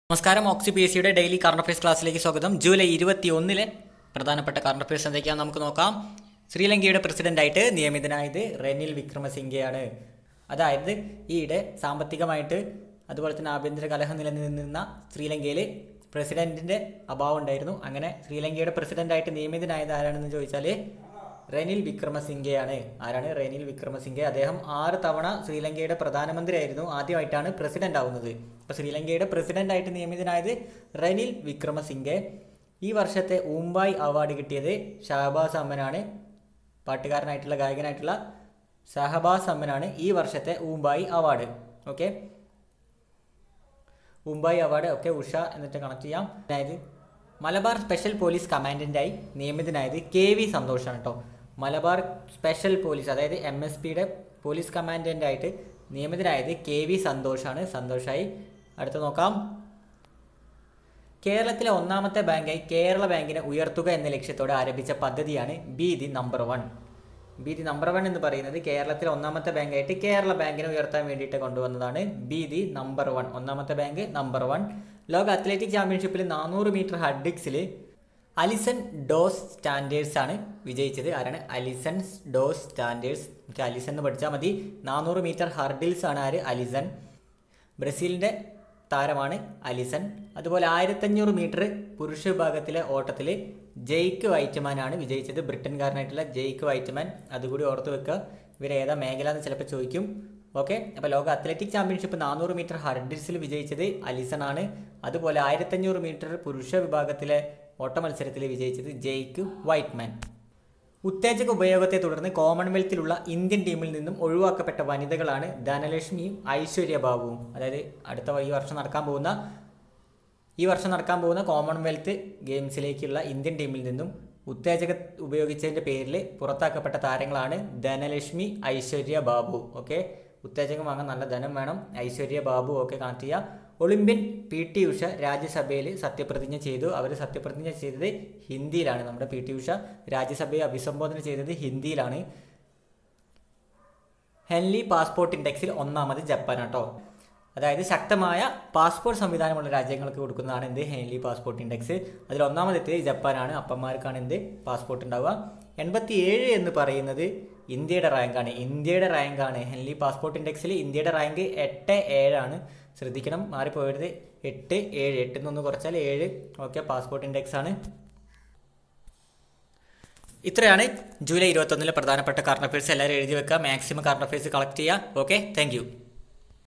നമസ്കാരം Oxy P S സിയുടെ daily current affairs ക്ലാസ്സിലേക്ക് സ്വാഗതം ജൂലൈ ഇരുപത്തി ഒന്നിലെ പ്രധാനപ്പെട്ട കറണ്ട് അഫയേഴ്സ് എന്തൊക്കെയാണെന്ന് നമുക്ക് നോക്കാം ശ്രീലങ്കയുടെ പ്രസിഡന്റായിട്ട് നിയമിതനായത് റെനിൽ വിക്രമസിംഗെയാണ് അതായത് ഈയിടെ സാമ്പത്തികമായിട്ട് അതുപോലെ തന്നെ ആഭ്യന്തര കലഹം നിലനിന്നിരുന്ന ശ്രീലങ്കയിൽ പ്രസിഡന്റിന്റെ അഭാവം ഉണ്ടായിരുന്നു അങ്ങനെ ശ്രീലങ്കയുടെ പ്രസിഡന്റായിട്ട് നിയമിതനായത് ആരാണെന്ന് ചോദിച്ചാൽ റെനിൽ വിക്രമസിംഗെയാണ് ആരാണ് റെനിൽ വിക്രമസിംഗെ അദ്ദേഹം ആറ് തവണ ശ്രീലങ്കയുടെ പ്രധാനമന്ത്രിയായിരുന്നു ആദ്യമായിട്ടാണ് പ്രസിഡന്റ് ആവുന്നത് അപ്പോൾ ശ്രീലങ്കയുടെ പ്രസിഡന്റ് ആയിട്ട് നിയമിതനായത് റെനിൽ വിക്രമസിംഗെ ഈ വർഷത്തെ ഊമ്പായ് അവാർഡ് കിട്ടിയത് ഷഹബാസ് അമ്മനാണ് പാട്ടുകാരനായിട്ടുള്ള ഗായകനായിട്ടുള്ള ഷഹബാസ് അമ്മനാണ് ഈ വർഷത്തെ ഊമ്പായ് അവാർഡ് ഓക്കെ മുംബൈ അവാർഡ് ഒക്കെ ഉഷ എന്നിട്ട് കണക്ട് ചെയ്യാം അതായത് മലബാർ സ്പെഷ്യൽ പോലീസ് കമാൻഡന്റായി നിയമിതനായത് കെ വി സന്തോഷാണ് കേട്ടോ മലബാർ സ്പെഷ്യൽ പോലീസ് അതായത് എം എസ് പിയുടെ പോലീസ് കമാൻഡന്റായിട്ട് നിയമിതനായത് കെ വി സന്തോഷാണ് സന്തോഷായി അടുത്ത് നോക്കാം കേരളത്തിലെ ഒന്നാമത്തെ ബാങ്കായി കേരള ബാങ്കിനെ ഉയർത്തുക എന്ന ലക്ഷ്യത്തോടെ ആരംഭിച്ച പദ്ധതിയാണ് be the number one be the number one എന്ന് പറയുന്നത് കേരളത്തിലെ ഒന്നാമത്തെ ബാങ്കായിട്ട് കേരള ബാങ്കിനെ ഉയർത്താൻ വേണ്ടിയിട്ട് കൊണ്ടുവന്നതാണ് ബി ദി നമ്പർ വൺ ഒന്നാമത്തെ ബാങ്ക് നമ്പർ വൺ ലോക അത്ലറ്റിക് ചാമ്പ്യൻഷിപ്പിൽ നാനൂറ് മീറ്റർ ഹഡ്ഡിക്സിൽ അലിസൺ ഡോസ് സ്റ്റാൻഡേർഡ്സ് ആണ് വിജയിച്ചത് ആരാണ് അലിസൺ ഡോസ് സ്റ്റാൻഡേർഡ്സ് നമുക്ക് അലിസൺ എന്ന് പഠിച്ചാൽ മതി നാനൂറ് മീറ്റർ ഹർഡിൽസ് ആണ് ആര് അലിസൺ ബ്രസീലിൻ്റെ താരമാണ് അലിസൺ അതുപോലെ ആയിരത്തഞ്ഞൂറ് മീറ്റർ പുരുഷ വിഭാഗത്തിലെ ഓട്ടത്തിൽ ജെയ്ക്ക് വൈറ്റമാൻ ആണ് വിജയിച്ചത് ബ്രിട്ടൻകാരനായിട്ടുള്ള ജെയ്ക്ക് വൈറ്റമാൻ അതുകൂടി ഓർത്ത് വെക്കുക ഇവരേതാ മേഖല എന്ന് ചിലപ്പോൾ ചോദിക്കും ഓക്കെ അപ്പോൾ ലോക അത്ലറ്റിക് ചാമ്പ്യൻഷിപ്പ് നാനൂറ് മീറ്റർ ഹർഡിൽസിൽ വിജയിച്ചത് അലിസൺ ആണ് അതുപോലെ ആയിരത്തഞ്ഞൂറ് മീറ്റർ പുരുഷ വിഭാഗത്തിലെ ഓട്ട മത്സരത്തിൽ വിജയിച്ചത് ജെയ്ക്ക് വൈറ്റ്മാൻ ഉത്തേജക ഉപയോഗത്തെ തുടർന്ന് കോമൺവെൽത്തിലുള്ള ഇന്ത്യൻ ടീമിൽ നിന്നും ഒഴിവാക്കപ്പെട്ട വനിതകളാണ് ധനലക്ഷ്മിയും ഐശ്വര്യ ബാബുവും അതായത് അടുത്ത ഈ വർഷം നടക്കാൻ പോകുന്ന ഈ വർഷം നടക്കാൻ പോകുന്ന കോമൺവെൽത്ത് ഗെയിംസിലേക്കുള്ള ഇന്ത്യൻ ടീമിൽ നിന്നും ഉത്തേജക ഉപയോഗിച്ചതിൻ്റെ പേരിൽ പുറത്താക്കപ്പെട്ട താരങ്ങളാണ് ധനലക്ഷ്മി ഐശ്വര്യ ബാബു ഓക്കെ ഉത്തേജകം വാങ്ങാൻ നല്ല ധനം വേണം ഐശ്വര്യ ബാബു ഒക്കെ കണക്ട് ചെയ്യുക ഒളിമ്പ്യൻ പി ടി ഉഷ രാജ്യസഭയിൽ സത്യപ്രതിജ്ഞ ചെയ്തു അവർ സത്യപ്രതിജ്ഞ ചെയ്തത് ഹിന്ദിയിലാണ് നമ്മുടെ പി ടി ഉഷ രാജ്യസഭയെ അഭിസംബോധന ചെയ്തത് ഹിന്ദിയിലാണ് ഹെൻലി പാസ്പോർട്ട് ഇൻഡെക്സിൽ ഒന്നാമത് ജപ്പാൻ കേട്ടോ അതായത് ശക്തമായ പാസ്പോർട്ട് സംവിധാനമുള്ള രാജ്യങ്ങൾക്ക് കൊടുക്കുന്നതാണ് എന്ത് ഹെൻലി പാസ്പോർട്ട് ഇൻഡെക്സ് അതിൽ ഒന്നാമതെത്തിയത് ജപ്പാനാണ് അപ്പന്മാർക്കാണ് എന്ത് പാസ്പോർട്ട് ഉണ്ടാവുക എൺപത്തി ഏഴ് എന്ന് പറയുന്നത് ഇന്ത്യയുടെ റാങ്കാണ് ഇന്ത്യയുടെ റാങ്കാണ് ഹെൻലി പാസ്പോർട്ട് ഇൻഡെക്സിൽ ഇന്ത്യയുടെ റാങ്ക് എട്ട് ഏഴാണ് ശ്രദ്ധിക്കണം മാറിപ്പോയത് എട്ട് ഏഴ് എട്ടിൽ നിന്ന് കുറച്ചാൽ ഏഴ് ഓക്കെ പാസ്പോർട്ട് ഇൻഡെക്സ് ആണ് ഇത്രയാണ് ജൂലൈ ഇരുപത്തൊന്നിലെ പ്രധാനപ്പെട്ട കറണ്ട് അഫയേഴ്സ് എല്ലാവരും എഴുതി വെക്കുക മാക്സിമം കറണ്ട് അഫയേഴ്സ് കളക്ട് ചെയ്യുക ഓക്കെ താങ്ക്